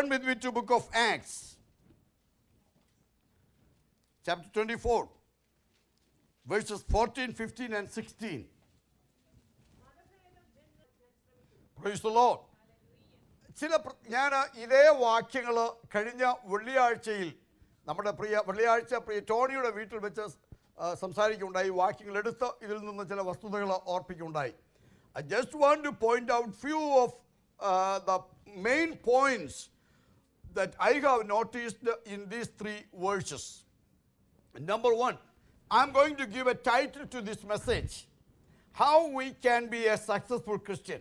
turn with me to book of Acts, chapter 24, verses 14, 15, and 16. Praise the Lord. ചില ഞാൻ ഇതേ വാക്യങ്ങൾ കഴിഞ്ഞ വെള്ളിയാഴ്ചയിൽ നമ്മുടെ പ്രിയ വെള്ളിയാഴ്ച പ്രിയ ടോണിയുടെ വീട്ടിൽ വെച്ച് ആ, സംസാരിക്കുകയുണ്ടായി വാക്യങ്ങൾ എടുത്ത് ഇതിൽ നിന്ന് ചില വസ്തുതകൾ ഓർപ്പിക്കുകയുണ്ടായി I just want to point out few of the main points that I have noticed in these three verses. Number one, I'm going to give a title to this message How we can be a successful Christian.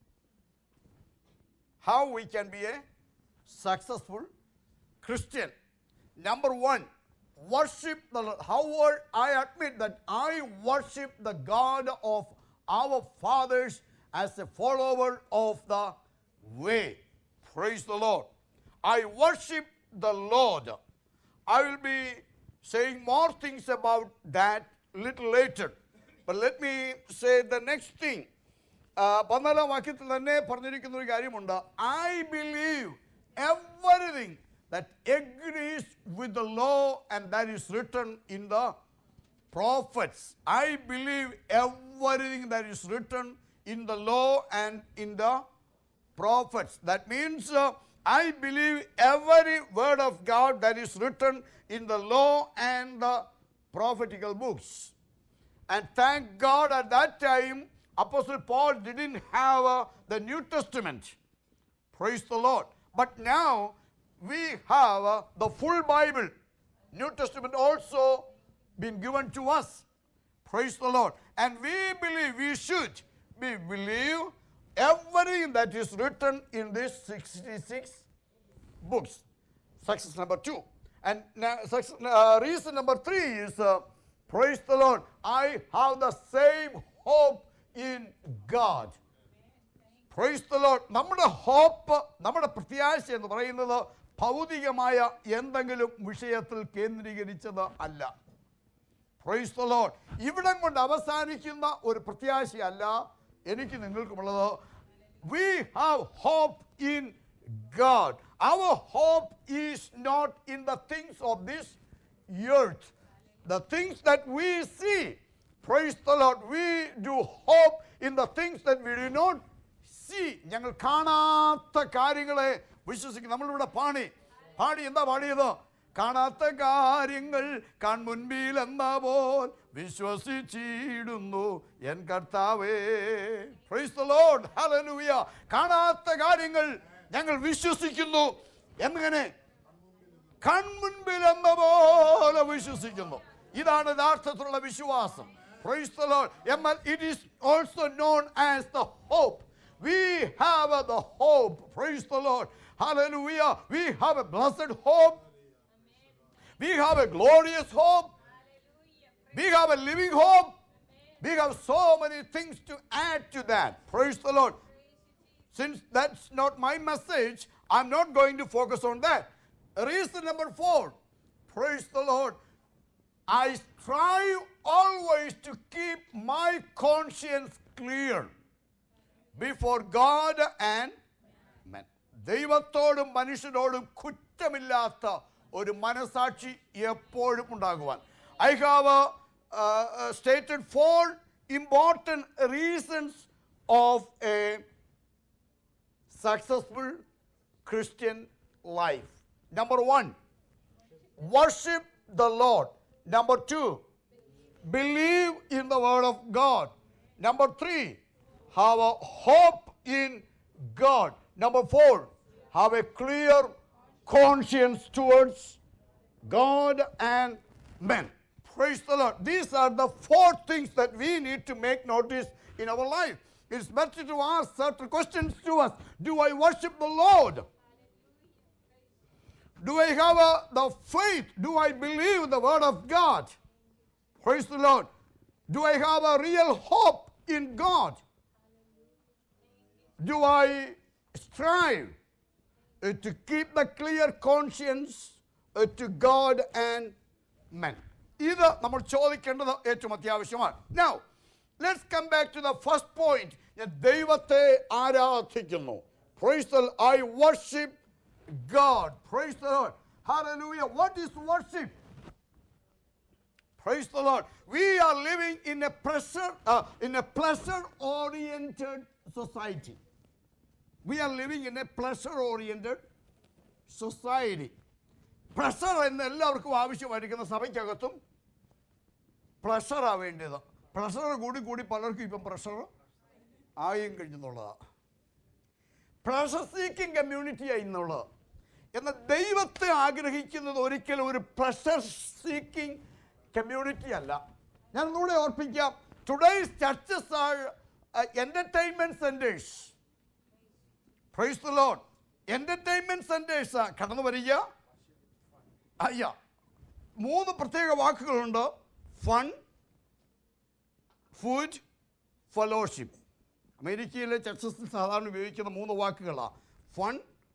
How we can be a successful Christian. Number one, worship the Lord. However, I admit that I worship the God of our fathers as a follower of the way. Praise the Lord. I worship the Lord. I will be saying more things about that little later. But let me say the next thing. ആ, പതിനാലാം വാക്യത്തിൽ തന്നെ പറഞ്ഞിരിക്കുന്ന ഒരു കാര്യമുണ്ട് I believe everything that agrees with the law and that is written in the prophets. I believe everything that is written in the law and in the prophets. That means uh, I believe every word of God that is written in the law and the prophetical books. And thank God at that time, Apostle Paul didn't have uh, the New Testament. Praise the Lord. But now we have uh, the full Bible. New Testament also been given to us. Praise the Lord. And we believe, we should we believe everything that is written in this 66 books. Success number two. And now, success, uh, reason number three is uh, praise the Lord. I have the same hope in God. Praise the lord നമ്മുടെ hope നമ്മുടെ പ്രത്യാശ എന്ന് പറയുന്നത് ഭൗതികമായ എന്തെങ്കിലും വിഷയത്തിൽ കേന്ദ്രീകരിച്ചത് അല്ല price the load ഇവിടം കൊണ്ട് അവസാനിക്കുന്ന ഒരു പ്രത്യാശയല്ല എനിക്ക് നിങ്ങൾക്കുമുള്ളത് we have hope in God our hope is not in the things of this earth. The things that we see, praise the Lord, we do hope in the things that we do not see. ഞങ്ങൾ കാണാത്ത കാര്യങ്ങളെ വിശ്വസിക്കും നമ്മളിവിടെ പാടി പാടി എന്താ പാടിയത് കാണാത്ത കാര്യങ്ങൾ കൺമുൻപിൽ എന്ന പോൽ വിശ്വസിച്ചിടുന്നു എൻ കർത്താവേ പ്രൈസ് ദ ലോർഡ് ഹല്ലേലൂയ കാണാത്ത കാര്യങ്ങൾ ഞങ്ങൾ വിശ്വസിക്കുന്നു എങ്ങനെ കൺമുൻപിൽ എന്ന പോലെ വിശ്വസിക്കുന്നു ഇതാണ് യഥാർത്ഥത്തിലുള്ള വിശ്വാസം Praise the Lord. എന്നാൽ it is also known as the hope. We have uh, the hope. Praise the Lord. Hallelujah. We have a blessed hope. We have a glorious hope. We have a living hope. We have so many things to add to that. Praise the Lord. Since that's not my message, I'm not going to focus on that. Reason number four, praise the Lord. I strive always to keep my conscience clear before God and men. ദൈവത്തോടും മനുഷ്യരോടും കുറ്റമില്ലാത്ത ഒരു മനസാക്ഷി എപ്പോഴും ഉണ്ടാകുവാൻ I have stated four important reasons of a successful Christian life. Number one, worship the Lord. Number two, believe in the Word of God. Number three, have a hope in God. Number four, have a clear conscience towards God and men. Praise the Lord. These are the four things that we need to make notice in our life. It's better to ask certain questions to us. Do I worship the Lord? Do I have a, the faith? Do I believe the word of God? Praise the Lord. Do I have a real hope in God? Do I strive uh, to keep the clear conscience uh, to God and men? ഇത് നമ്മൾ ചോദിക്കേണ്ടത് ഏറ്റവും അത്യാവശ്യമാണ് Now, let's come back to the first point. ഞാൻ ദൈവത്തെ ആരാധിക്കുന്നു Praise the Lord. I worship God. Praise the Lord. Hallelujah. What is worship? Praise the Lord. We are living in a pressure, uh, in a pleasure-oriented society. We are living in a pleasure-oriented society. Pressure എന്ന് എല്ലാവർക്കും ആവശ്യമായിരിക്കുന്ന സഭയ്ക്കകത്തും പ്രഷറാണ് വേണ്ടത് pressure കൂടി കൂടി പലർക്കും ഇപ്പം pressure ആയും കഴിഞ്ഞെന്നുള്ളതാണ് pressure seeking കമ്മ്യൂണിറ്റിയാണ് ഇന്നുള്ളത് എന്നാൽ ദൈവത്തെ ആഗ്രഹിക്കുന്നത് ഒരിക്കലും ഒരു പ്രഷർ സീക്കിംഗ് കമ്മ്യൂണിറ്റി അല്ല ഞാൻ ഒന്നുകൂടെ ഓർപ്പിക്കാം today's churches are entertainment centres praise the lord entertainment centres കടന്നു വരിക അയ്യ മൂന്ന് പ്രത്യേക വാക്കുകളുണ്ട് ഫൺ ഫുഡ് ഫെലോഷിപ്പ് അമേരിക്കയിലെ ചർച്ചസിൽ സാധാരണ ഉപയോഗിക്കുന്ന മൂന്ന് വാക്കുകളാണ് ഫൺ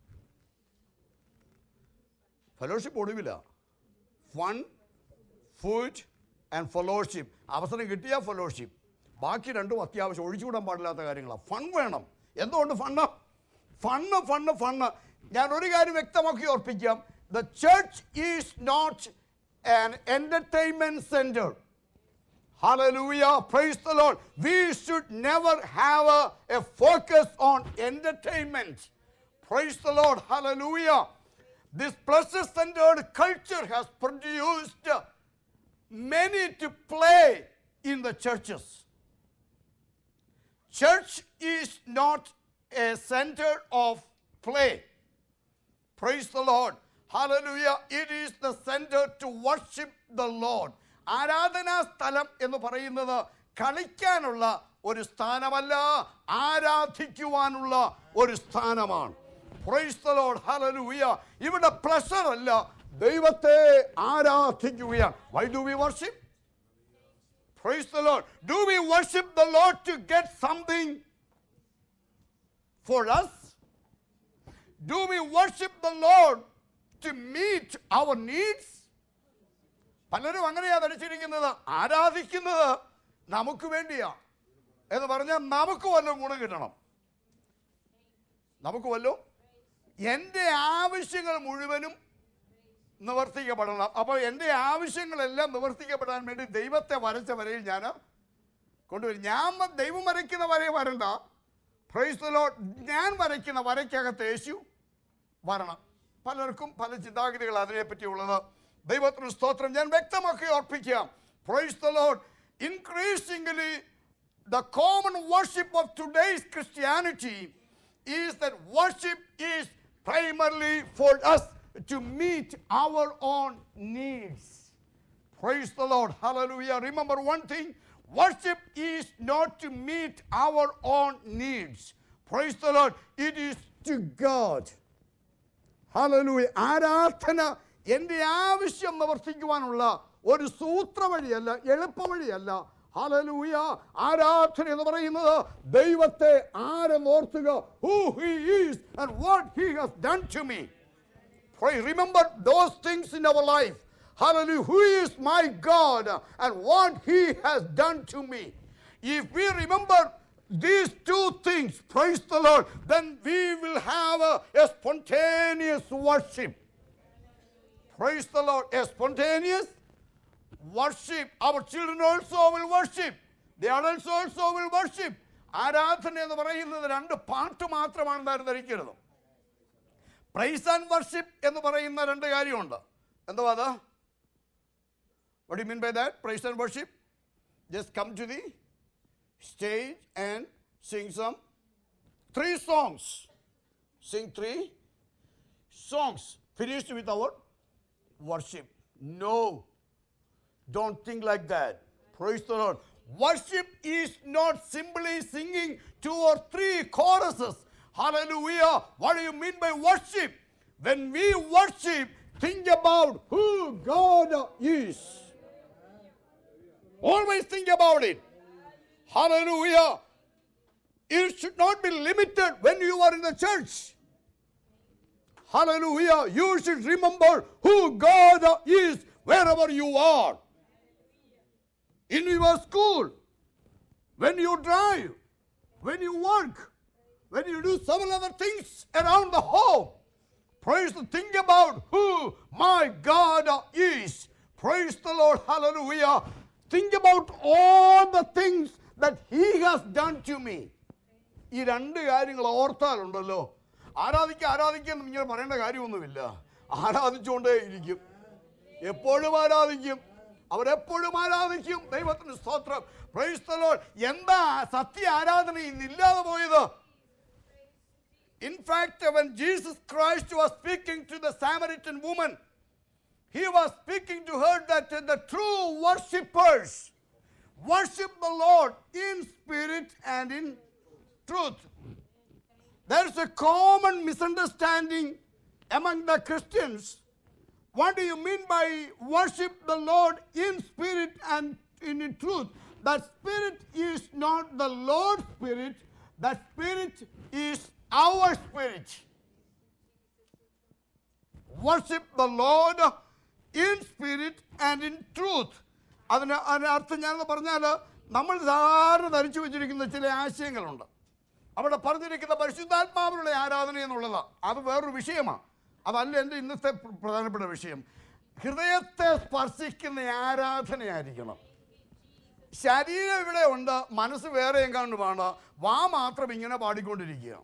ഫെലോഷിപ്പ് ഒടുവില്ല ഫൺ ഫുഡ് ആൻഡ് ഫെലോഷിപ്പ് അവസരം കിട്ടിയ ഫെലോഷിപ്പ് ബാക്കി രണ്ടും അത്യാവശ്യം ഒഴിച്ചുകൂടാൻ പാടില്ലാത്ത കാര്യങ്ങളാണ് ഫൺ വേണം എന്തുകൊണ്ട് ഫണ്ണ് ഫണ്ണ് ഫണ്ണ് ഫണ്ണ് ഞാൻ ഒരു കാര്യം വ്യക്തമാക്കി ഓർപ്പിക്കാം the church is not an entertainment centre Hallelujah. Praise the Lord. We should never have a, a focus on entertainment. Praise the Lord. Hallelujah. This pleasure centered culture has produced many to play in the churches. Church is not a center of play. Praise the Lord. Hallelujah. It is the center to worship the Lord. ആരാധനാ സ്ഥലം എന്ന് പറയുന്നത് കളിക്കാനുള്ള ഒരു സ്ഥാനമല്ല ആരാധിക്കുവാനുള്ള ഒരു സ്ഥാനമാണ് Praise the Lord. Hallelujah. ഇവിടെ pleasure അല്ല ദൈവത്തെ ആരാധിക്കുകയാണ് why do we worship Praise the Lord. Do we worship the Lord to get something for us? Do we worship the Lord to meet our needs? പലരും അങ്ങനെയാ ധരിച്ചിരിക്കുന്നത് ആരാധിക്കുന്നത് നമുക്ക് വേണ്ടിയാ എന്ന് പറഞ്ഞാൽ നമുക്ക് വല്ലതും ഗുണം കിട്ടണം നമുക്ക് വല്ലോ എൻ്റെ ആവശ്യങ്ങൾ മുഴുവനും നിവർത്തിക്കപ്പെടണം അപ്പോൾ എൻ്റെ ആവശ്യങ്ങളെല്ലാം നിവർത്തിക്കപ്പെടാൻ വേണ്ടി ദൈവത്തെ വരച്ച വരയിൽ ഞാൻ കൊണ്ടുവരും ഞാൻ വ- ദൈവം വരയ്ക്കുന്ന വരയെ വരണ്ട പ്രൈസ് ലോഡ് ഞാൻ വരയ്ക്കുന്ന വരയ്ക്കകത്ത് യേശു വരണം പലർക്കും പല ചിന്താഗതികൾ അതിനെപ്പറ്റിയുള്ളത് ദൈവത്തിന് സ്തോത്രം ഞാൻ വ്യക്തമാക്കി ഓർപ്പിക്കാം praise the lord increasingly the common worship of today's Christianity is that worship is primarily for us to meet our own needs. Praise the Lord. Hallelujah. Remember one thing worship is not to meet our own needs. Praise the Lord. It is to God. Hallelujah ആരാധന എൻ്റെ ആവശ്യം നിവർത്തിക്കുവാനുള്ള ഒരു സൂത്രവഴിയല്ല എളുപ്പവഴിയല്ല ഹലലൂയ ആരാധന എന്ന് പറയുന്നത് ദൈവത്തെ ആരെന്നോർത്തുക who he is and what he has done to me Pray, remember those things in our life. Hallelujah. Who is my God and what He has done to me? If we remember these two things, praise the Lord, then we will have a, a spontaneous worship. Praise the Lord. A spontaneous worship. Our children also will worship. The adults also will worship. ആരാധന എന്ന് പറയുന്നത് രണ്ട് പാട്ട് മാത്രമാണെന്ന് ധരിക്കരുത് price and worship എന്ന് പറയുന്ന രണ്ട് കാര്യമുണ്ട് എന്തുവാ അത് what you mean by that praise and worship just come to the stage and sing some three songs sing three songs finished with our worship no Don't think like that. Praise the Lord. Worship is not simply singing two or three choruses. Hallelujah. What do you mean by worship? When we worship, think about who God is. Always think about it. Hallelujah. It should not be limited when you are in the church. Hallelujah. You should remember who God is wherever you are. In your school, when you drive, when you work, when you do several other things around the home. Praise the think about who my God is. Praise the Lord. Hallelujah. Think about all the things that He has done to me. ഈ രണ്ട് കാര്യങ്ങൾ ഓർത്താലുണ്ടല്ലോ ആരാധിക്കുക ആരാധിക്കുക എന്ന് ഇങ്ങനെ പറയേണ്ട കാര്യമൊന്നുമില്ല ആരാധിച്ചുകൊണ്ടേ ഇരിക്കും എപ്പോഴും ആരാധിക്കും അവരെപ്പോഴും ആരാധിക്കും ദൈവത്തിന് സ്തോത്രം Praise the Lord. എന്താ സത്യ ആരാധന ഇന്ന് ഇല്ലാതെ പോയത് In fact, when Jesus Christ was speaking to the Samaritan woman, he was speaking to her that the true worshippers worship the Lord in spirit and in truth. There's a common misunderstanding among the Christians. What do you mean by worship the Lord in spirit and in truth? That spirit is not the Lord's spirit, that spirit is our spirit. Worship the Lord in spirit and in truth. അതിന് അതിന് അർത്ഥം ഞാനെന്ന് പറഞ്ഞാൽ നമ്മൾ സാധാരണ ധരിച്ചു വെച്ചിരിക്കുന്ന ചില ആശയങ്ങളുണ്ട് അവിടെ പറഞ്ഞിരിക്കുന്ന പരിശുദ്ധാത്മാവിനുള്ള ആരാധന എന്നുള്ളതാണ് അത് വേറൊരു വിഷയമാണ് അതല്ല എൻ്റെ ഇന്നത്തെ പ്ര- പ്രധാനപ്പെട്ട വിഷയം ഹൃദയത്തെ സ്പർശിക്കുന്ന ആരാധനയായിരിക്കണം ശരീരം ഇവിടെ ഉണ്ട് മനസ്സ് വേറെ എങ്ങാണ്ടുമാണ് വാ മാത്രം ഇങ്ങനെ പാടിക്കൊണ്ടിരിക്കുക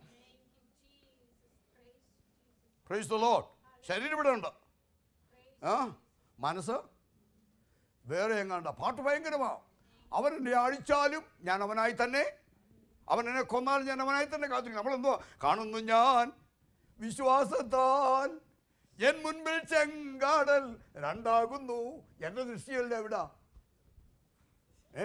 പ്രൈസ് ദ ലോഡ് ശരീരം ഇവിടെ ഉണ്ട് ആ മനസ്സ് വേറെ എങ്ങാണ്ട പാട്ട് ഭയങ്കരമാ അവൻ എന്നെ അഴിച്ചാലും ഞാൻ അവനായി തന്നെ അവൻ എന്നെ കൊന്നാലും ഞാൻ അവനായി തന്നെ കാത്തിരിക്കും നമ്മളെന്തോ കാണുന്നു ഞാൻ വിശ്വാസത്താൽ എൻ മുൻപിൽ ചെങ്കാടൽ രണ്ടാകുന്നു എൻ്റെ ദൃഷ്ടിയല്ല എവിടാ ഏ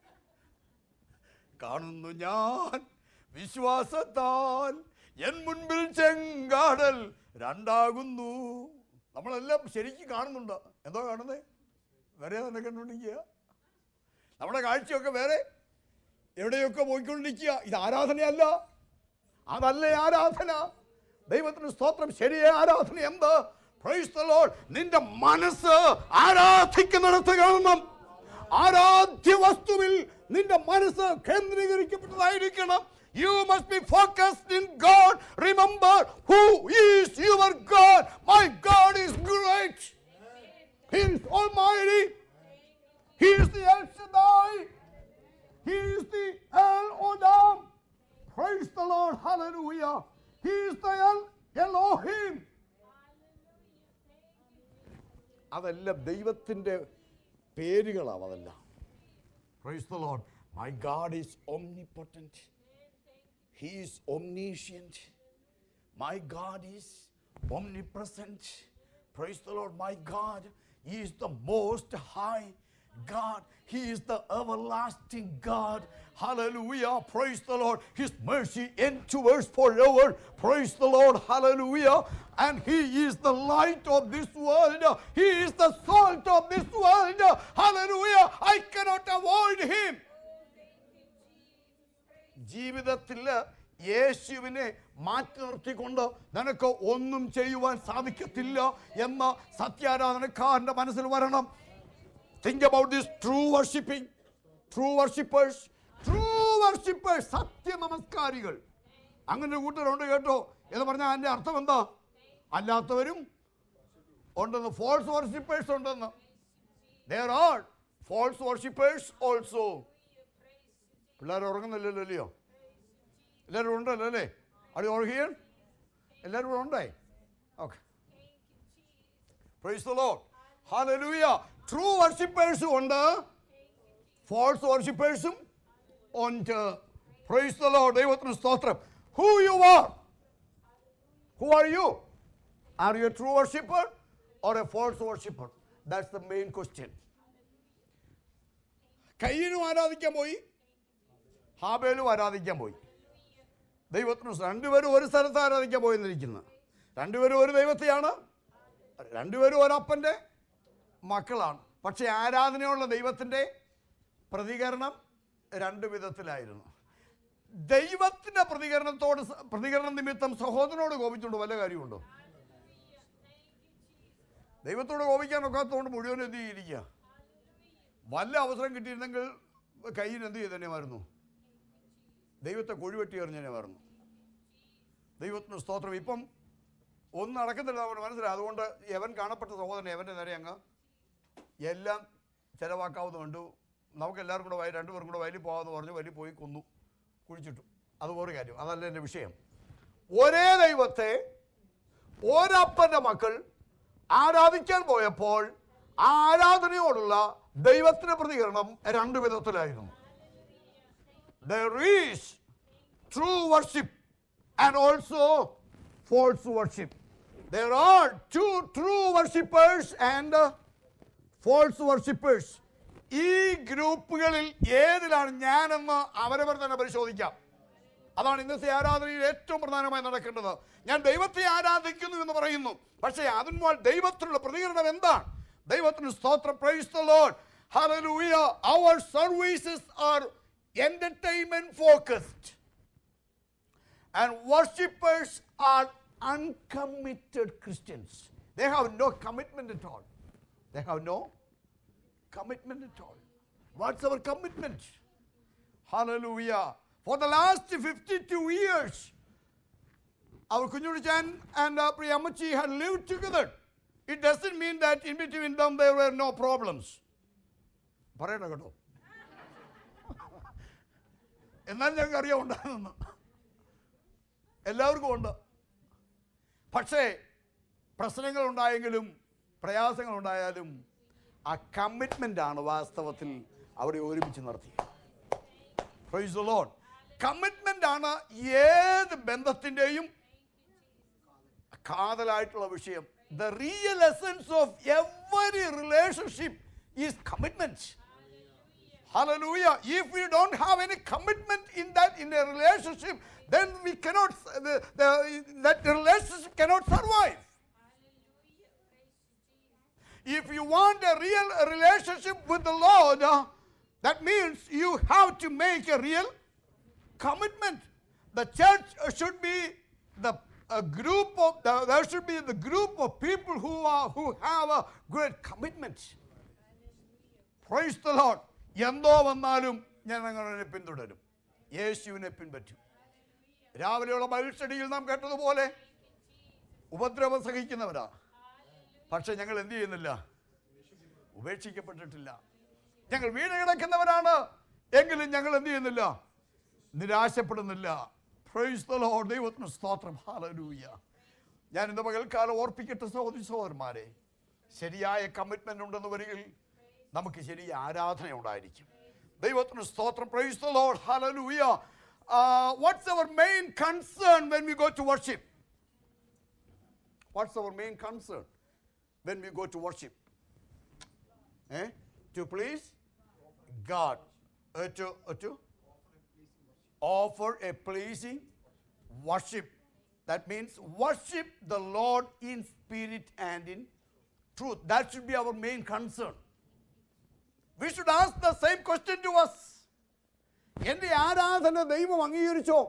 കാണുന്നു ഞാൻ വിശ്വാസത്താൽ എൻ മുൻപിൽ ചെങ്കാടൽ രണ്ടാകുന്നു നമ്മളെല്ലാം ശരിക്കും കാണുന്നുണ്ട് എന്തോ കാണുന്നേ വേറെ തന്നെ കണ്ടുകൊണ്ടിരിക്കുക നമ്മുടെ കാഴ്ചയൊക്കെ വേറെ എവിടെയൊക്കെ പോയിക്കൊണ്ടിരിക്കുക ഇത് ആരാധനയല്ല അതല്ല ആരാധന ദൈവത്തിന് സ്തോത്രം ശരിയായ ആരാധന എന്ത് Praise the Lord. നിന്റെ മനസ്സ് ആരാധിക്കുന്നിടത്ത് കാണണം ആരാധ്യ വസ്തുവിൽ നിന്റെ മനസ്സ് കേന്ദ്രീകരിക്കപ്പെട്ടതായിരിക്കണം You must be focused in God. Remember who is your God. My God is great. He is almighty. He is the El Shaddai. He is the El Odam. Praise the Lord. Hallelujah. He is the El Elohim. അതെല്ലാം ദൈവത്തിൻ്റെ പേരുകളാണ് അതെല്ലാം praise the Lord my God is omnipotent he is omniscient my god is omnipresent praise the lord my god he is the most high God, He is the everlasting God. Hallelujah. Praise the Lord. His mercy endures forever. Praise the Lord. Hallelujah. And He is the light of this world. He is the salt of this world. Hallelujah. I cannot avoid Him. ജീവിതത്തിൽ യേശുവിനെ മാറ്റി നിർത്തിക്കൊണ്ട് നിനക്ക് ഒന്നും ചെയ്യുവാൻ സാധിക്കത്തില്ല എന്ന് സത്യാരാധനക്കാരൻ്റെ മനസ്സിൽ വരണം think about this true worshipping true worshippers true worshippers സത്യ നമസ്കാരികൾ അങ്ങനെ ഒരു കൂട്ടരുണ്ട് കേട്ടോ എന്ന് പറഞ്ഞാൽ അതിൻ്റെ അർത്ഥം എന്താ അല്ലാത്തവരും ഉണ്ടെന്ന് ഫോൾസ് വർഷിപ്പേഴ്സ് ഉണ്ടെന്ന് there are false worshippers also പിള്ളേർ ഉറങ്ങുന്നില്ലല്ലോ അല്ലയോ എല്ലാവരും ഉണ്ടല്ലോ അല്ലേ അടി ഉറങ്ങിയാൽ എല്ലാവരും ഇവിടെ ഉണ്ടേ okay praise the Lord hallelujah true വർഷിപ്പേഴ്സും ഉണ്ട് ഫോൾസ് വർഷിപ്പേഴ്സും ഉണ്ട് പ്രൈസ് ദ ലോർഡ് ദൈവത്തിന് സ്തോത്രം who are you who are you are you a true worshipper or a false worshipper that's the main question കയ്യനും ആരാധിക്കാൻ പോയി ഹാബേലും ആരാധിക്കാൻ പോയി ദൈവത്തിന് സ്തോത്രം. രണ്ടുപേരും ഒരു സ്ഥലത്ത് ആരാധിക്കാൻ പോയെന്നിരിക്കുന്നു രണ്ടുപേരും ഒരു ദൈവത്തെയാണ് രണ്ടുപേരും ഒരപ്പൻ്റെ മക്കളാണ് പക്ഷേ ആരാധനയുള്ള ദൈവത്തിൻ്റെ പ്രതികരണം രണ്ട് വിധത്തിലായിരുന്നു ദൈവത്തിൻ്റെ പ്രതികരണത്തോട് സ- പ്രതികരണ നിമിത്തം സഹോദരനോട് കോപിച്ചുകൊണ്ട് വല്ല കാര്യമുണ്ടോ ദൈവത്തോട് കോപിക്കാൻ ഒക്കാത്തതുകൊണ്ട് മുഴുവൻ എന്ത് ചെയ്തിരിക്കുക വല്ല അവസരം കിട്ടിയിരുന്നെങ്കിൽ കയ്യിൽ എന്ത് ചെയ്തേനെമായിരുന്നു ദൈവത്തെ കുഴിവെട്ടി എറിഞ്ഞേനെമായിരുന്നു ദൈവത്തിന് സ്തോത്രം ഇപ്പം ഒന്നും നടക്കുന്നില്ല അവന് മനസ്സിലായി അതുകൊണ്ട് യവൻ കാണപ്പെട്ട സഹോദരൻ യവൻ്റെ നേരെ അങ്ങ് എല്ലാം ചിലവാക്കാവുന്ന കണ്ടു നമുക്ക് എല്ലാവർക്കും കൂടെ വയ രണ്ടുപേർക്കും കൂടെ വയലിൽ പോകാമെന്ന് പറഞ്ഞു വയലിൽ പോയി കൊന്നു കുഴിച്ചിട്ടു അത് വേറെ കാര്യം അതല്ല എൻ്റെ വിഷയം ഒരേ ദൈവത്തെ ഒരപ്പൻ്റെ മക്കൾ ആരാധിക്കാൻ പോയപ്പോൾ ആ ആരാധനയോടുള്ള ദൈവത്തിന്റെ പ്രതികരണം രണ്ട് വിധത്തിലായിരുന്നു There is true worship and also false worship. There are two true worshippers and uh, false worshippers. ഈ ഗ്രൂപ്പുകളിൽ ഏതിലാണ് ഞാനെന്ന് അവരവർ തന്നെ പരിശോധിക്കാം അതാണ് ഇന്നത്തെ ആരാധനയിൽ ഏറ്റവും പ്രധാനമായി നടക്കേണ്ടത് ഞാൻ ദൈവത്തെ ആരാധിക്കുന്നു എന്ന് പറയുന്നു പക്ഷേ അതിന്മേൽ ദൈവത്തിനുള്ള പ്രതികരണം എന്താണ് ദൈവത്തിന് സ്തോത്രം praise the Lord hallelujah our services are entertainment focused and worshippers are uncommitted Christians they have no commitment at all they have no commitment at all what's our commitment Hallelujah. For the last 52 years, our Kunyurichan and uh, Priyamachi had lived together. It doesn't mean that in between them there were no problems. പറയണ കേട്ടോ എന്നാൽ ഞങ്ങൾക്ക് അറിയാം ഉണ്ടാകുന്നു എല്ലാവർക്കും ഉണ്ട് പക്ഷേ പ്രശ്നങ്ങൾ ഉണ്ടായെങ്കിലും പ്രയാസങ്ങൾ ഉണ്ടായാലും ആ കമ്മിറ്റ്മെൻ്റ് ആണ് വാസ്തവത്തിൽ അവരെ ഒരുമിച്ച് നിർത്തിയത് പ്രൈസ് ദ ലോർഡ് കമ്മിറ്റ്മെന്റ് ആണ് ഏത് ബന്ധത്തിന്റെയും കാതലായിട്ടുള്ള വിഷയം the real essence of every relationship is commitment Hallelujah. If we don't have any commitment in that in a relationship, then we cannot the, the, that relationship cannot survive. If you want a real relationship with the Lord, uh, that means you have to make a real commitment. The church uh, should be the a group of the, there should be the group of people who are who have a great commitment. Praise the Lord. എന്തോ വന്നാലും ഞാൻ നിങ്ങളെ പിന്തുടരും യേശുവിനെ പിൻപറ്റും രാവിലെയുള്ള Bible സ്റ്റഡിയിൽ നാം കേട്ടതുപോലെ ഉപദ്രവം സഹിക്കുന്നവരാ പക്ഷെ ഞങ്ങൾ എന്ത് ചെയ്യുന്നില്ല ഉപേക്ഷിക്കപ്പെട്ടിട്ടില്ല ഞങ്ങൾ വീണ് കിടക്കുന്നവരാണ് എങ്കിലും ഞങ്ങൾ എന്ത് ചെയ്യുന്നില്ല നിരാശപ്പെടുന്നില്ല Praise the Lord. ദൈവത്തിന് സ്തോത്രം ഹാലലൂയ ഞാൻ ഇന്ന് പകൽക്കാലം ഓർപ്പിക്കട്ടെ സഹോദരി സഹോദരന്മാരെ ശരിയായ കമ്മിറ്റ്മെന്റ് ഉണ്ടെന്ന് വരികിൽ നമുക്ക് ശരിയ ആരാധന ഉണ്ടായിരിക്കും ദൈവത്തിന് സ്തോത്രം praise the Lord hallelujah what's our main concern when we go to worship what's our main concern when we go to worship eh? to please God, uh, to, uh, to offer a pleasing worship. That means worship the Lord in spirit and in truth. That should be our main concern. We should ask the same question to us. എന്റെ ആരാധന ദൈവം അംഗീകരിച്ചോ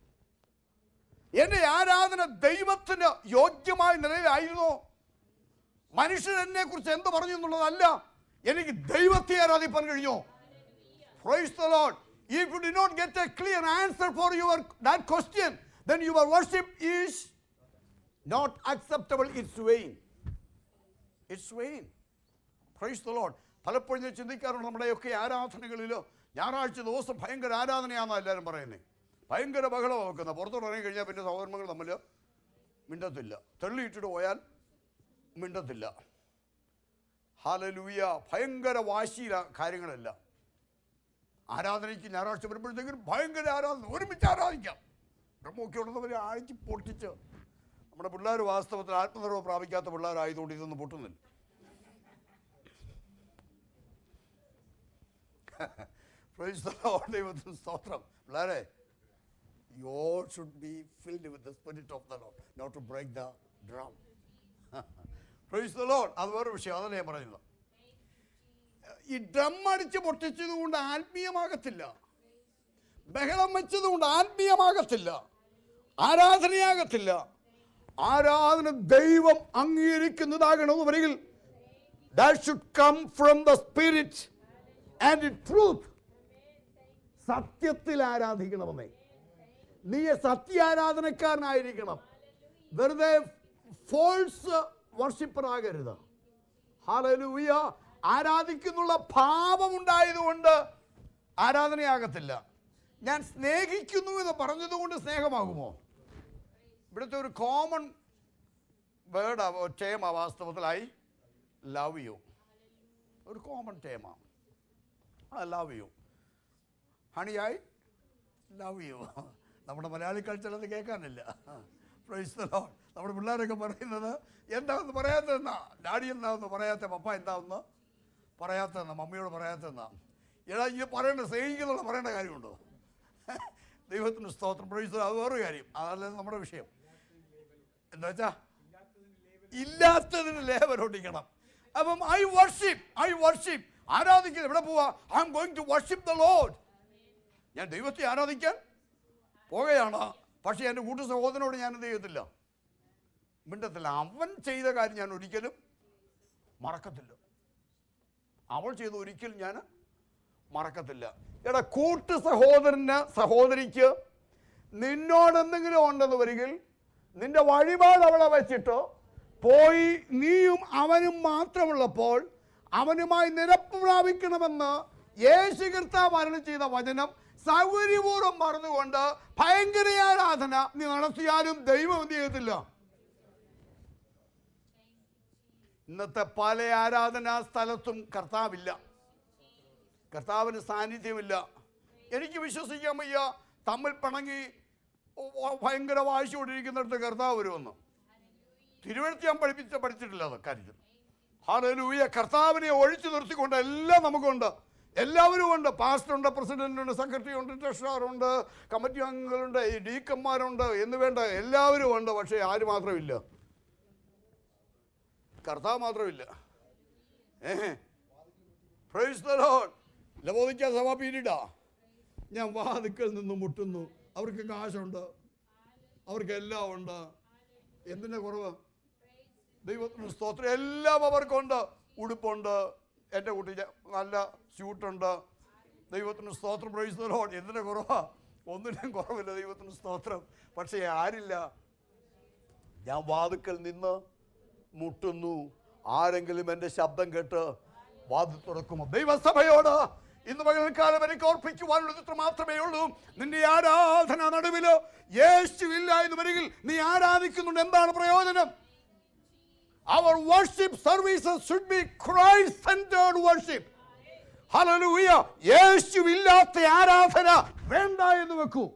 എന്റെ ആരാധന ദൈവത്തിന് യോഗ്യമായ നിലയിലായിരുന്നോ മനുഷ്യൻ എന്നെ കുറിച്ച് എന്ത് പറഞ്ഞു എന്നുള്ളതല്ല എനിക്ക് ദൈവത്തെ ആരാധിപ്പാൻ കഴിഞ്ഞോ Praise the Lord. If you do not get a clear answer for your that question, then your worship is not acceptable. It's vain. It's vain. Praise the Lord. പലപ്പോഴും ഞാൻ ചിന്തിക്കാറുണ്ട് നമ്മുടെയൊക്കെ ആരാധനകളിൽ ഞായറാഴ്ച ദിവസം ഭയങ്കര ആരാധനയാണെന്നാണ് എല്ലാവരും പറയുന്നത് ഭയങ്കര ബഹളം വെക്കുന്നത് പുറത്തോട്ട് ഇറങ്ങി കഴിഞ്ഞാൽ പിന്നെ സഹോദരങ്ങൾ തമ്മിൽ മിണ്ടത്തില്ല തള്ളിയിട്ടിട്ട് പോയാൽ മിണ്ടത്തില്ല ഹാലലൂയ ഭയങ്കര വാശിയില കാര്യങ്ങളെല്ലാം ആരാധനയ്ക്ക് ഞായറാഴ്ച വരുമ്പോഴത്തേക്കും ഭയങ്കര ആരാധന ഒരുമിച്ച് ആരാധിക്കാം ബ്രഹ്മമൊക്കെ ഉള്ളവരെ ആഴ്ച പൊട്ടിച്ച് നമ്മുടെ പിള്ളേർ വാസ്തവത്തിൽ ആത്മനിർഭർ പ്രാപിക്കാത്ത പിള്ളേരായതുകൊണ്ട് ഇതൊന്നും പൊട്ടുന്നില്ല Praise the Lord, ദൈവത്തിന് സ്തോത്രം പിള്ളേരെ you all should be filled with the spirit of the Lord, not to break the drum. Praise the Lord. അത് വേറെ വിഷയം അതല്ല ഞാൻ പറയുന്നത് ഈ ഡ്രം അടിച്ച് പൊട്ടിച്ചത് കൊണ്ട് ആത്മീയമാകത്തില്ല ബഹളം വെച്ചത് കൊണ്ട് ആത്മീയമാകത്തില്ല ആരാധനയാകത്തില്ല ആരാധന ദൈവം അംഗീകരിക്കുന്നതാകണമെന്ന് വരികിൽ that should come from the spirit and truth സത്യത്തിൽ ആരാധിക്കണമെന്നേ നീ സത്യാരാധനക്കാരനായിരിക്കണം വെറുതെ ഫോൾസ് വർഷിപ്പർ ആകരുത് ഹാലലൂയ ആരാധിക്കുന്നുള്ള ഭാവം ഉണ്ടായതുകൊണ്ട് ആരാധനയാകത്തില്ല ഞാൻ സ്നേഹിക്കുന്നു എന്ന് പറഞ്ഞതുകൊണ്ട് സ്നേഹമാകുമോ ഇവിടുത്തെ ഒരു കോമൺ വേർഡ് ടേമ വാസ്തവത്തിലായി ലവ് യു ഒരു കോമൺ ടേമ ആ ലവ് യു ഹണിയായി ലവ് യു നമ്മുടെ മലയാളി കൾച്ചർ അത് കേൾക്കാനില്ല Praise the Lord. നമ്മുടെ പിള്ളേരൊക്കെ പറയുന്നത് എന്താന്ന് പറയാത്തതെന്നാ ഡാഡി എന്താന്ന് പറയാത്ത പപ്പ എന്താന്ന് പറയാത്തതെന്നാ മമ്മിയോട് പറയാത്തതെന്നാ എടാ ഈ പറയേണ്ട സ്നേഹിക്കുന്നുള്ള പറയേണ്ട കാര്യമുണ്ടോ ദൈവത്തിന് സ്തോത്രം പ്രൊഡ്യൂസർ അത് വേറൊരു കാര്യം അതല്ല നമ്മുടെ വിഷയം എന്താ വെച്ചാ ഇല്ലാത്തതിന് ലേബർ ഒട്ടിക്കണം അപ്പം ഐ വർഷിപ്പ് ഐ വർഷിപ്പ് ആരാധിക്കുന്നത് എവിടെ പോവാ I am going to worship the Lord ഞാൻ ദൈവത്തെ ആരാധിക്കാൻ പോകുകയാണ് പക്ഷേ എൻ്റെ കൂട്ടു സഹോദരനോട് ഞാൻ എന്ത് ചെയ്യത്തില്ല മിണ്ടത്തില്ല അവൻ ചെയ്ത കാര്യം ഞാൻ ഒരിക്കലും മറക്കത്തില്ല അവൾ ചെയ്ത ഒരിക്കലും ഞാൻ മറക്കത്തില്ല എടാ കൂട്ടു സഹോദരന് സഹോദരിക്ക് നിന്നോട് എന്തെങ്കിലും ഉണ്ടെന്ന് വരികിൽ നിന്റെ വഴിപാട് അവിടെ വെച്ചിട്ട് പോയി നീയും അവനും മാത്രമുള്ളപ്പോൾ അവനുമായി നിരപ്പ് പ്രാപിക്കണമെന്ന് യേശു കർത്താവ് അരുളി ചെയ്ത വചനം സൗകര്യപൂർവ്വം മറന്നുകൊണ്ട് ഭയങ്കര ആരാധന നീ നടത്തിയാലും ദൈവം എന്ത് ചെയ്യത്തില്ല ഇന്നത്തെ പല ആരാധനാ സ്ഥലത്തും കർത്താവില്ല കർത്താവിന് സാന്നിധ്യമില്ല എനിക്ക് വിശ്വസിക്കാൻ വയ്യ തമ്മിൽ പിണങ്ങി ഓ- ഓ- ഭയങ്കര വായിച്ചുകൊണ്ടിരിക്കുന്നിടത്ത് കർത്താവ് വരുമെന്ന് തിരുവഴുത്ത് ഞാൻ പഠിപ്പിച്ച പഠിച്ചിട്ടില്ല അത് കാര്യത്തിൽ ഹാലൂയ കർത്താവിനെ ഒഴിച്ചു നിർത്തിക്കൊണ്ട് എല്ലാം നമുക്കുണ്ട് എല്ലാവരും ഉണ്ട് പാസ്റ്റർ ഉണ്ട് പ്രസിഡന്റ് ഉണ്ട് സെക്രട്ടറി ഉണ്ട് ട്രഷറർ ഉണ്ട് കമ്മിറ്റി അംഗങ്ങളുണ്ട് ഈ ഡീക്കന്മാരുണ്ട് എന്ന് വേണ്ട എല്ലാവരും ഉണ്ട് പക്ഷേ ആര് മാത്രമില്ല കർത്താവ് മാത്രമില്ല ഏഹ് പ്രൈസ് ദ ലോർഡ് ലബോദിക്ക സഭ പീരീഡാ ഞാൻ വാതിക്കൽ നിന്ന് മുട്ടുന്നു അവർക്ക് കാശുണ്ട് അവർക്ക് എല്ലാം ഉണ്ട് എന്തിൻ്റെ കുറവ് ദൈവത്തിന് സ്തോത്രം എല്ലാം അവർക്കുണ്ട് ഉടുപ്പുണ്ട് എൻ്റെ കുട്ടി ജ- നല്ല സ്യൂട്ടുണ്ട് ദൈവത്തിന് സ്തോത്രം പ്രൈസ് ദ ലോർഡ് എന്തിൻ്റെ കുറവാ ഒന്നിനും കുറവില്ല ദൈവത്തിന് സ്തോത്രം പക്ഷേ ആരില്ല ഞാൻ വാതുക്കൽ നിന്ന് മുട്ടുന്നു ആരെങ്കിലും എൻ്റെ ശബ്ദം കേട്ട് വാതിൽ തുറക്കുമോ ദൈവസഭയോട് ഇന്ന് പകൽക്കാലം എനിക്ക് ഓർപ്പിക്കുവാനുള്ളത് ഇത്ര മാത്രമേ ഉള്ളൂ നിന്റെ ആരാധന നടുവില് യേശുവില്ല എന്ന് വരികിൽ നീ ആരാധിക്കുന്നുണ്ട് എന്താണ് പ്രയോജനം our worship services should be Christ centered worship hallelujah യേശുവില്ലാത്ത ആരാധന വേണ്ട എന്ന് വെക്കൂ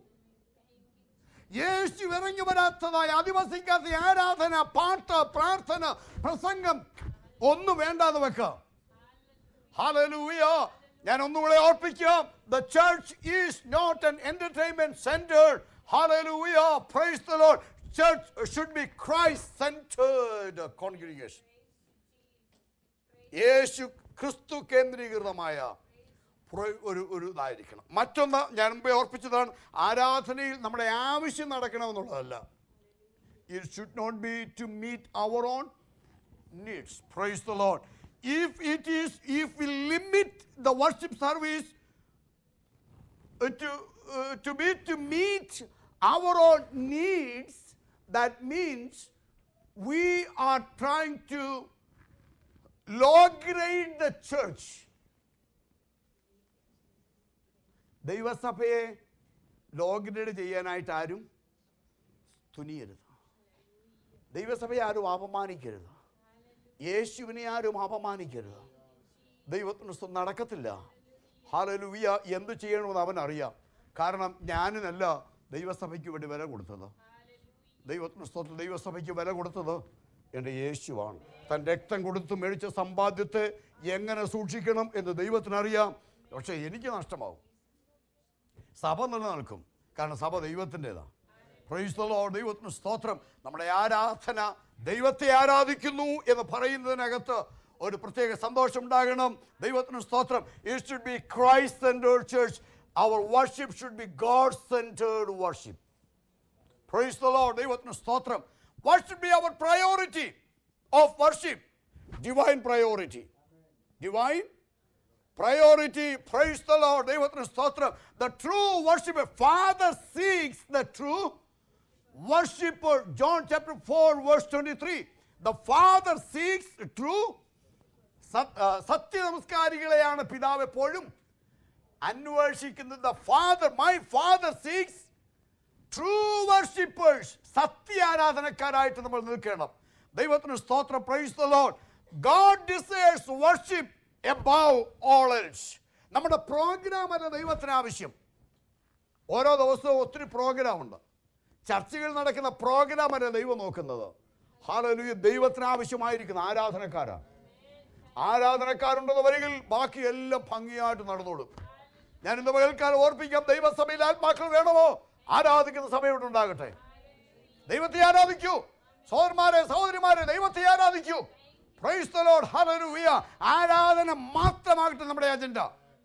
യേശു ഇറങ്ങി വരാത്തതായി അധിവസിക്കാത്ത ആരാധന പാട്ട് പ്രാർത്ഥന പ്രസംഗം ഒന്നും വേണ്ടാന്ന് വെക്കാം ഹല്ലേലൂയ ഞാൻ ഒന്നുകൂടെ ഓർപ്പിക്കാം the church is not an entertainment center hallelujah praise the Lord church should be Christ centered congregation യേശു ക്രിസ്തു കേന്ദ്രീകൃതമായ പ്ര- ഒരു ഒരു ഇതായിരിക്കണം മറ്റൊന്ന് ഞാൻ മുമ്പേ ഓർപ്പിച്ചതാണ് ആരാധനയിൽ നമ്മുടെ ആവശ്യം നടക്കണമെന്നുള്ളതല്ല it should not be to meet our own needs. Praise the Lord. If it is, if we limit the worship service uh, to, uh, to be to meet our own needs, that means we are trying to low grade the church. ദൈവസഭയെ low grade ചെയ്യാനായിട്ട് ആരും തുനിയരുത് ദൈവസഭയെ ആരും അപമാനിക്കരുത് യേശുവിനെ ആരും അപമാനിക്കരുത് ദൈവത്തിന് സ്വ- നടക്കത്തില്ല hallelujah എന്ത് ചെയ്യണമെന്ന് അവൻ അറിയാം കാരണം ഞാനിനല്ല ദൈവസഭയ്ക്ക് വേണ്ടി വില കൊടുത്തത് ദൈവത്തിന് സ്വന്തം ദൈവസഭയ്ക്ക് വില കൊടുത്തത് എൻ്റെ യേശുവാണ് തൻ രക്തം കൊടുത്ത് മേടിച്ച സമ്പാദ്യത്തെ എങ്ങനെ സൂക്ഷിക്കണം എന്ന് ദൈവത്തിനറിയാം പക്ഷേ എനിക്ക് നഷ്ടമാവും സഭ നിലനിൽക്കും കാരണം സഭ ദൈവത്തിൻ്റെതാണ് പ്രൈസ്തലോ ദൈവത്തിന് സ്തോത്രം നമ്മുടെ ആരാധന ദൈവത്തെ ആരാധിക്കുന്നു എന്ന് പറയുന്നതിനകത്ത് ഒരു പ്രത്യേക സന്തോഷം ഉണ്ടാകണം ദൈവത്തിന് സ്തോത്രം it should be Christ centered church our worship should be God centered worship praise the Lord ദൈവത്തിന് സ്തോത്രം what should be our priority of worship divine priority divine priority praise the lord ദൈവത്തിന് സ്തോത്രം the true worship father seeks the true worshiper. John chapter 4, verse 23. The Father seeks true സത്- ആ, സത്യനമസ്കാരികളെയാണ് പിതാവ് എപ്പോഴും അന്വേഷിക്കുന്നത് the father my father seeks true worshippers സത്യാരാധനക്കാരായിട്ട് നമ്മൾ നിൽക്കണം ദൈവത്തിന് സ്തോത്രം praise the Lord God desires worship above all else നമ്മുടെ പ്രോഗ്രാം അല്ല ദൈവത്തിന് ആവശ്യം ഓരോ ദിവസവും ഒത്തിരി പ്രോഗ്രാം ഉണ്ട് ചർച്ചകളിൽ നടക്കുന്ന പ്രോഗ്രാം അല്ല ദൈവം നോക്കുന്നത് ഹാലലുയ ദൈവത്തിന് ആവശ്യമായിരിക്കുന്ന ആരാധനക്കാരാണ് ആരാധനക്കാരുണ്ടെന്ന് വരികിൽ ബാക്കി എല്ലാം ഭംഗിയായിട്ട് നടന്നോളും ഞാൻ ഇന്ന് പകൽക്കാലം ഓർപ്പിക്കാം ദൈവസഭയിൽ ആത്മാക്കൾ വേണമോ ആരാധിക്കുന്ന സമയം ഉണ്ടാകട്ടെ ദൈവത്തെ ആരാധിക്കൂ സഹോദരന്മാരെ സഹോദരിമാരെ ദൈവത്തെ ആരാധിക്കൂ പ്രൈസ് ദ ലോർഡ് ഹല്ലേലൂയ ആരാധന മാത്രമാകട്ടെ നമ്മുടെ agenda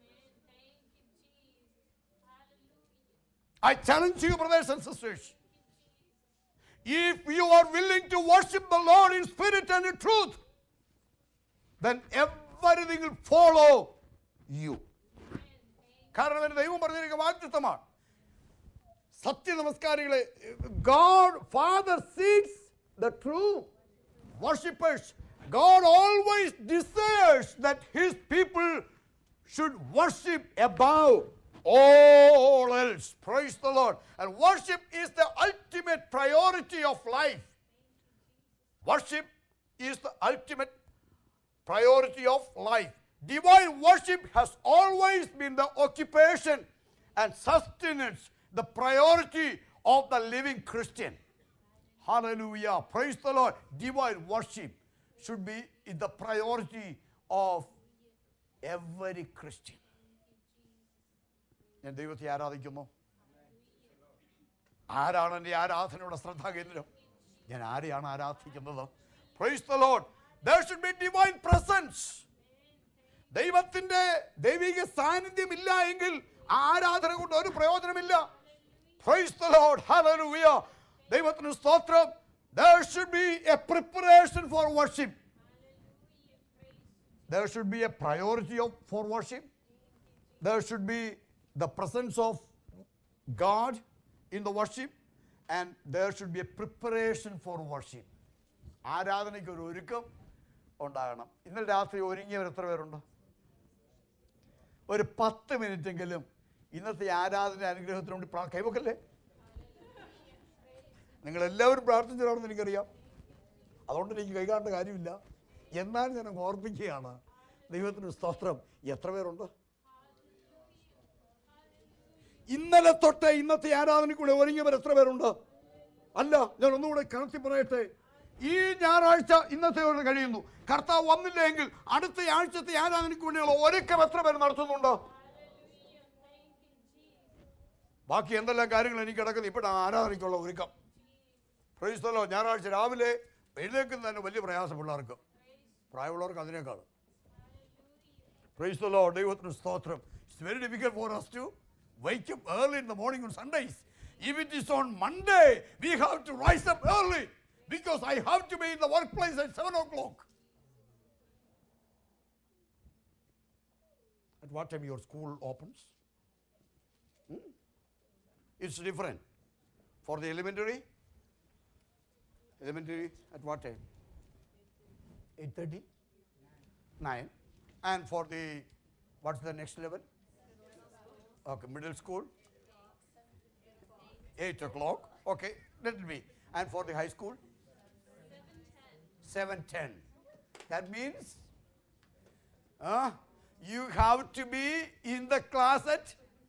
I challenge you, brothers and sisters. If you are willing to worship the Lord in spirit and in truth, then everything will follow you. കാരണം എൻ്റെ ദൈവം പറഞ്ഞിരിക്കുന്ന വാക്തത്വമാണ് സത്യനമസ്കാരികളെ God father seeks the true worshippers. God always desires that his people should worship above all else. Praise the Lord. And worship is the ultimate priority of life. Worship is the ultimate priority of life. Divine worship has always been the occupation and sustenance, the priority of the living Christian. Hallelujah. Praise the Lord. Divine worship should be in the priority of every Christian. ഞാൻ ദൈവത്തെ ആരാധിക്കുന്നു ആരാണ് എൻ്റെ ആരാധനയുടെ ശ്രദ്ധാകേന്ദ്രം ഞാൻ ആരെയാണ് ആരാധിക്കുന്നത് praise the Lord there should be divine presence ദൈവത്തിന്റെ ദൈവിക സാന്നിധ്യം ഇല്ല എങ്കിൽ ആ ആരാധന കൊണ്ട് ഒരു പ്രയോജനമില്ല പ്രൈസ് ദ ലോർഡ് ഹല്ലേലൂയ ദൈവത്തിന് സ്തോത്രം there should be a preparation for worship there should be a priority of for worship there should be the presence of God in the worship and there should be a preparation for worship ആരാധനയ്ക്ക് ഒരു ഒരുക്കം ഉണ്ടാകണം ഇന്നലെ രാത്രി ഒരുങ്ങിയവർ എത്ര പേരുണ്ട് ഒരു പത്ത് മിനിറ്റെങ്കിലും ഇന്നത്തെ ആരാധന അനുഗ്രഹത്തിന് വേണ്ടി പ്രാ- കൈവക്കല്ലേ നിങ്ങൾ എല്ലാവരും പ്രാർത്ഥിച്ചതാണെന്ന് എനിക്കറിയാം അതുകൊണ്ട് എനിക്ക് കൈകാണ്ട കാര്യമില്ല എന്നാൽ ഞാൻ അങ്ങ് ഓർപ്പിക്കുകയാണ് ദൈവത്തിന് സ്തോത്രം എത്ര പേരുണ്ട് ഇന്നലെ തൊട്ട് ഇന്നത്തെ ആരാധനയ്ക്കൂടെ ഒരുങ്ങിയവർ എത്ര പേരുണ്ട് അല്ല ഞാൻ ഒന്നുകൂടെ കണത്തി പറയട്ടെ ഈ ഞായറാഴ്ച ഇന്നത്തെ കൊണ്ട് കഴിയുന്നു കർത്താവ് വന്നില്ലെങ്കിൽ അടുത്ത ആഴ്ചത്തെ ആരാധനയ്ക്ക് വേണ്ടിയുള്ള ഒരുക്കം എത്ര പേര് നടത്തുന്നുണ്ട് ബാക്കി എന്തെല്ലാം കാര്യങ്ങൾ എനിക്ക് കിടക്കുന്നത് ഇപ്പോഴാണ് ആരാധനയ്ക്കുള്ള ഒരുക്കം പ്രൈസ്തലോ ഞായറാഴ്ച രാവിലെ എഴുന്നേക്കുന്ന തന്നെ വലിയ പ്രയാസം പിള്ളേർക്ക് പ്രായമുള്ളവർക്ക് അതിനേക്കാൾ പ്രൈസ്തലോ ദൈവത്തിന് സ്തോത്രം it's very difficult for us to wake up early in the morning on Sundays. If it is on Monday, we have to rise up early because I have to be in the workplace at 7 o'clock. At what time your school opens? Hmm? It's different. For the elementary, elementary at what time? 8.30? 9. And for the, what's the next level? Okay, middle school? 8 o'clock. Okay, let it be. And for the high school? 7.10. That means uh, you have to be in the class at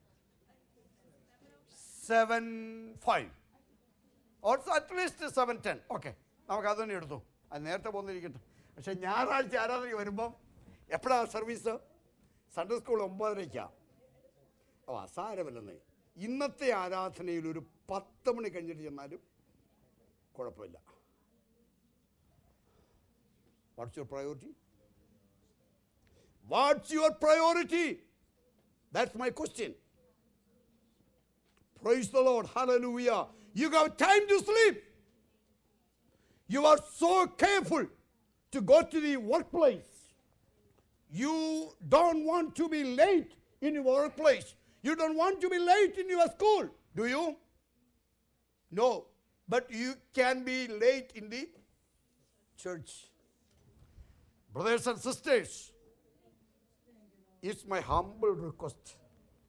7.5. Also at least seven ten okay നമുക്ക് അത് തന്നെ എടുത്തു അത് നേരത്തെ പോന്നിരിക്കട്ടെ പക്ഷെ ഞായറാഴ്ച ആരാധന വരുമ്പം എപ്പോഴാണ് സർവീസ് സൺഡേ സ്കൂൾ ഒമ്പതരയ്ക്കാണ് ഓ അസാരമല്ലെന്നേ ഇന്നത്തെ ആരാധനയിൽ ഒരു പത്ത് മണി കഴിഞ്ഞിട്ട് ചെന്നാലും കുഴപ്പമില്ല what's your priority what's your priority that's my question Praise the Lord. Hallelujah. You have time to sleep. You are so careful to go to the workplace. You don't want to be late in your workplace. You don't want to be late in your school, do you? No. but you can be late in the church. Brothers and sisters, it's my humble request.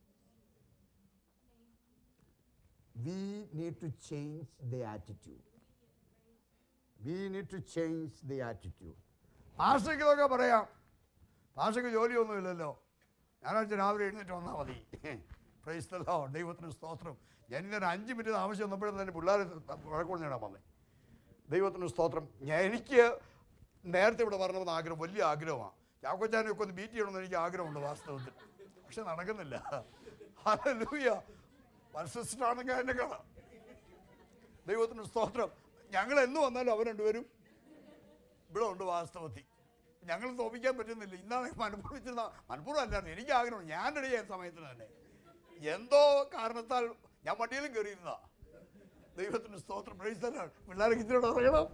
We need to change the attitude. We need to change the attitude. പാസ്റ്റർക്ക് ഇതൊക്കെ പറയാം പാസ്റ്റർക്ക് ജോലിയൊന്നുമില്ലല്ലോ ഞായറാഴ്ച രാവിലെ എഴുന്നേറ്റ് വന്നാൽ മതി പ്രൈസ്തല്ലോ ദൈവത്തിന് സ്തോത്രം ഞാൻ ഇന്നൊരു അഞ്ച് മിനിറ്റ് ആവശ്യം വന്നപ്പോഴും തന്നെ പിള്ളേർ വഴക്കൊണ്ട് നേടാൻ വന്നേ ദൈവത്തിന് സ്തോത്രം ഞാൻ എനിക്ക് നേരത്തെ ഇവിടെ വരണമെന്ന് ആഗ്രഹം വലിയ ആഗ്രഹമാണ് ചാക്കോച്ചാനൊക്കെ ഒന്ന് ബീറ്റ് ചെയ്യണമെന്ന് എനിക്ക് ആഗ്രഹമുണ്ട് വാസ്തവത്തിൽ പക്ഷെ നടക്കുന്നില്ല ഹല്ലേലൂയ പരിശിഷ്ടാണെങ്കിൽ എന്നെ കാണാം ദൈവത്തിന് സ്തോത്രം ഞങ്ങൾ എന്ന് വന്നാലും അവർ രണ്ടുപേരും ഇവിടെ ഉണ്ട് വാസ്തവത്തിൽ ഞങ്ങൾ തോപ്പിക്കാൻ പറ്റുന്നില്ല ഇന്നാണ് മലപ്പുറം വെച്ചിരുന്ന മലപ്പുറം അല്ലായിരുന്നു എനിക്ക് ആഗ്രഹം ഞാൻ റെഡി ആയ സമയത്തിന് തന്നെ എന്തോ കാരണത്താൽ ഞാൻ വണ്ടിയിലും കയറിയിരുന്ന ദൈവത്തിന് സ്തോത്രം പ്രൈസ് തന്നെയാണ് പിള്ളേർക്ക് ഇതിനോട് പറയണം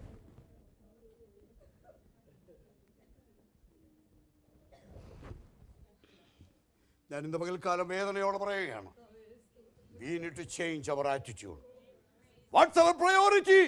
ഞാൻ ഇന്ന് പകൽക്കാലം വേദനയോടെ പറയുകയാണ് we need to change our attitude what's our priority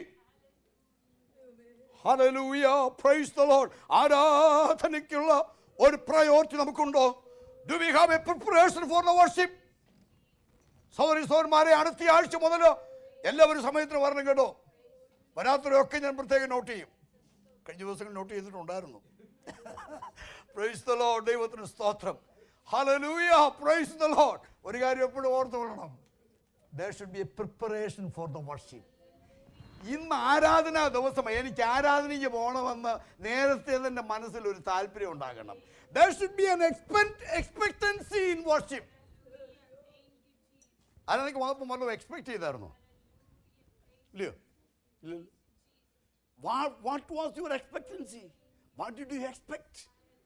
hallelujah praise the Lord ആരാധനയ്ക്കുള്ള ഒരു പ്രയോറിറ്റി നമുക്കുണ്ടോ do we have a preparation for the worship സഹോദരി സഹോദരന്മാരെ അടുത്ത ആഴ്ച മുതൽ എല്ലാവരും സമയത്തിന് വരണം കേട്ടോ വരാത്തവരൊക്കെ ഞാൻ പ്രത്യേകം നോട്ട് ചെയ്യും കഴിഞ്ഞ ദിവസങ്ങൾ നോട്ട് ചെയ്തിട്ടുണ്ടായിരുന്നു പ്രൈസ് ദ ലോർഡ് ദൈവത്തിന് സ്തോത്രം ഹല്ലേലൂയ പ്രൈസ് ദ ലോർഡ് ഒരു കാര്യം എപ്പോഴും ഓർത്ത് കൊള്ളണം there should be a preparation for the worship ഇന്ന് ആരാധനാ ദിവസം എനിക്ക് ആരാധനയ്ക്ക് പോകണമെന്ന് നേരത്തെ തന്നെ മനസ്സിൽ ഒരു താല്പര്യം ഉണ്ടാകണം there should be an expectancy in worship ആരാധനയ്ക്ക് വന്നപ്പോൾ വല്ലതും എക്സ്പെക്ട് ചെയ്തായിരുന്നോ ഇല്ലയോ ഇല്ല what was your expectancy what did you expect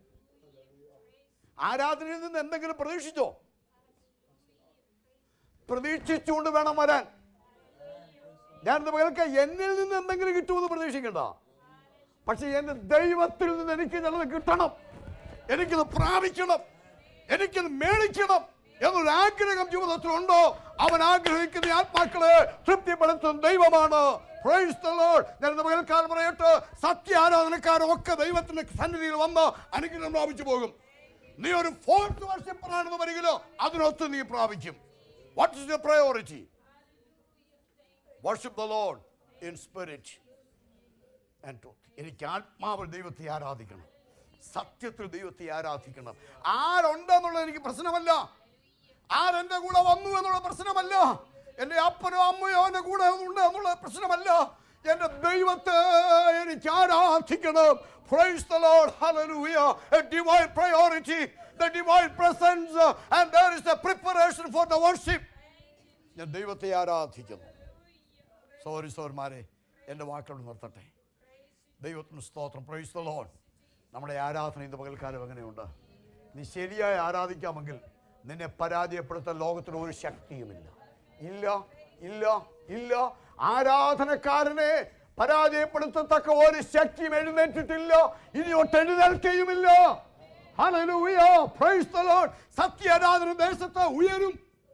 ആരാധനയിൽ നിന്ന് എന്തെങ്കിലും പ്രതീക്ഷിച്ചോ പ്രതീക്ഷിച്ചുകൊണ്ട് വേണം വരാൻ ഞാൻ പകൽക്ക് എന്നിൽ നിന്ന് എന്തെങ്കിലും കിട്ടുമെന്ന് പ്രതീക്ഷിക്കണ്ട പക്ഷെ എന്റെ ദൈവത്തിൽ നിന്ന് എനിക്ക് ചിലത് കിട്ടണം എനിക്കിത് പ്രാപിക്കണം എനിക്കിത് മേടിക്കണം എന്നൊരു ആഗ്രഹം ജീവിതത്തിലുണ്ടോ അവൻ ആഗ്രഹിക്കുന്ന ആത്മാക്കളെ തൃപ്തിപ്പെടുത്തുന്ന ദൈവമാണ് Praise the Lord. ഞാൻ ഇന്ന് പകൽക്കാലം പറയട്ടെ സത്യ ആരാധനക്കാരും ഒക്കെ ദൈവത്തിന്റെ സന്നിധിയിൽ വന്ന് അനുഗ്രഹം പ്രാപിച്ചു പോകും നീ ഒരു ഫോർത്ത് വർഷപ്പറാണെന്ന് വരികിലോ അതിനൊത്ത് നീ പ്രാപിക്കും what is your priority worship the Lord in spirit and truth എനിക്ക് ആത്മാവിൽ ദൈവത്തെ ആരാധിക്കണം സത്യത്തിൽ ദൈവത്തെ ആരാധിക്കണം ആരുണ്ടെന്നുള്ളത് എനിക്ക് പ്രശ്നമല്ല ആരെന്റെ കൂടെ വന്നു എന്നുള്ള പ്രശ്നമല്ല എൻ്റെ അപ്പനോ അമ്മയോ എൻ്റെ കൂടെ ഉണ്ട് എന്നുള്ള പ്രശ്നമല്ല എൻ്റെ ദൈവത്തെ എനിക്ക് ആരാധിക്കണം Praise the Lord, hallelujah. A divine priority, the divine presence, uh, and there is a preparation for the worship. ഞാൻ ദൈവത്തെ ആരാധിക്കുന്നു സോറി സോർമാരെ എൻ്റെ വാക്കുകൾ നിർത്തട്ടെ ദൈവത്തിന് സ്തോത്രം പ്രൈസ് ദ ലോഡ് നമ്മുടെ ആരാധന ഇന്ന് പകൽക്കാലം എങ്ങനെയുണ്ട് നീ ശരിയായി ആരാധിക്കാമെങ്കിൽ നിന്നെ പരാജയപ്പെടുത്താൻ ലോകത്തിന് ഒരു ശക്തിയുമില്ല ഇല്ല ഇല്ല ഇല്ല ആരാധനക്കാരനെ പരാജയപ്പെടുത്തത്തക്ക ഒരു ശക്തിയും എഴുന്നേറ്റിട്ടില്ല ഇനി ഒട്ട് എഴുന്നേൽക്കുകയുമില്ല Hallelujah. Praise the Lord. സത്യ ആരാധന ദേശത്ത് ഉയരും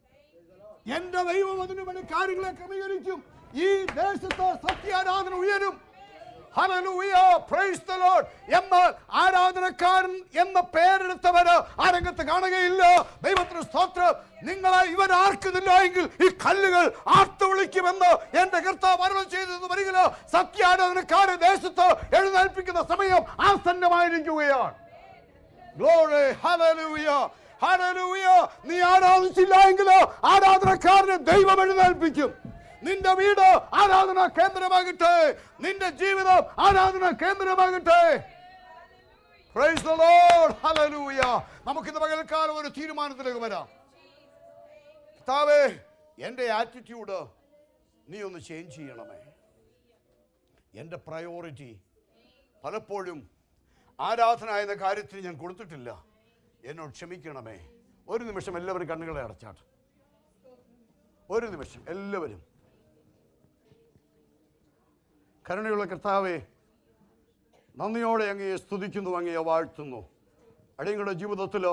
എന്റെ ദൈവം അതിനു വേണ്ടി കാര്യങ്ങളെ ക്രമീകരിക്കും ഈ ദേശത്ത് സത്യാരാധന ഉയരും Hallelujah. Praise the Lord. എന്നാൽ ആരാധനക്കാരൻ എന്ന പേരെടുത്തവര് ആ രംഗത്ത് കാണുകയില്ല ദൈവത്തിന് സ്തോത്രം നിങ്ങളെ ഇവൻ ആർക്കുന്നില്ല എങ്കിൽ ഈ കല്ലുകൾ ആർത്തു വിളിക്കുമെന്ന് എന്റെ കർത്താവ് വരണം ചെയ്തെന്ന് വരികില്ല സത്യാരാധനക്കാരെ ദേശത്ത് എഴുന്നേൽപ്പിക്കുന്ന സമയം ആസന്നമായിരിക്കുകയാണ് Glory, hallelujah, hallelujah. നീ ആരാധിച്ചില്ല എങ്കിൽ ആരാധനക്കാരനെ ദൈവം എഴുന്നേൽപ്പിക്കും നിന്റെ വീട് ആരാധന കേന്ദ്രമാകട്ടെ നിന്റെ ജീവിതം ആരാധന കേന്ദ്രമാകട്ടെ Praise the Lord, hallelujah. നമുക്കിന്ന് പകൽക്കാലം ഒരു തീരുമാനത്തിലേക്ക് വരാം കർത്താവേ എൻ്റെ ആറ്റിറ്റ്യൂഡ് നീ ഒന്ന് ചേഞ്ച് ചെയ്യണമേ എൻ്റെ പ്രയോറിറ്റി പലപ്പോഴും ആരാധന എന്ന കാര്യത്തിന് ഞാൻ കൊടുത്തിട്ടില്ല എന്നോട് ക്ഷമിക്കണമേ ഒരു നിമിഷം എല്ലാവരും കണ്ണുകളെ അടച്ചാട്ട് ഒരു നിമിഷം എല്ലാവരും കരുണയുള്ള കർത്താവെ നന്ദിയോടെ അങ്ങയെ സ്തുതിക്കുന്നു അങ്ങയെ വാഴ്ത്തുന്നു അടിയങ്ങളുടെ ജീവിതത്തിലോ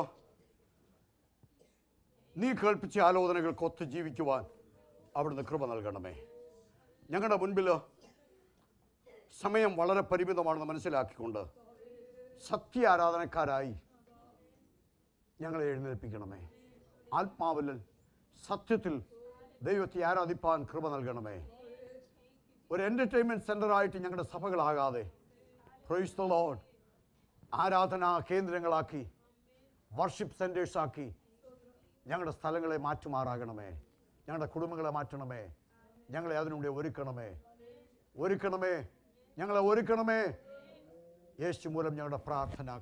നീ കേൾപ്പിച്ച ആലോചനകൾക്ക് ഒത്ത് ജീവിക്കുവാൻ അവിടുന്ന് കൃപ നൽകണമേ ഞങ്ങളുടെ മുൻപിൽ സമയം വളരെ പരിമിതമാണെന്ന് മനസ്സിലാക്കിക്കൊണ്ട് സത്യ ആരാധനക്കാരായി ഞങ്ങളെ എഴുന്നേൽപ്പിക്കണമേ ആത്മാവിൽ സത്യത്തിൽ ദൈവത്തെ ആരാധിപ്പാൻ കൃപ നൽകണമേ ഒരു എൻ്റർടൈൻമെൻറ്റ് സെൻ്ററായിട്ട് ഞങ്ങളുടെ സഭകളാകാതെ പ്രൊയ്സ് ദ ലോഡ് ആരാധനാ കേന്ദ്രങ്ങളാക്കി വർഷിപ്പ് സെൻറ്റേഴ്സാക്കി ഞങ്ങളുടെ സ്ഥലങ്ങളെ മാറ്റുമാറാകണമേ ഞങ്ങളുടെ കുടുംബങ്ങളെ മാറ്റണമേ ഞങ്ങളെ അതിനുവേണ്ടി ഒരുക്കണമേ ഒരുക്കണമേ ഞങ്ങളെ ഒരുക്കണമേ യേശു മൂലം ഞങ്ങളുടെ പ്രാർത്ഥന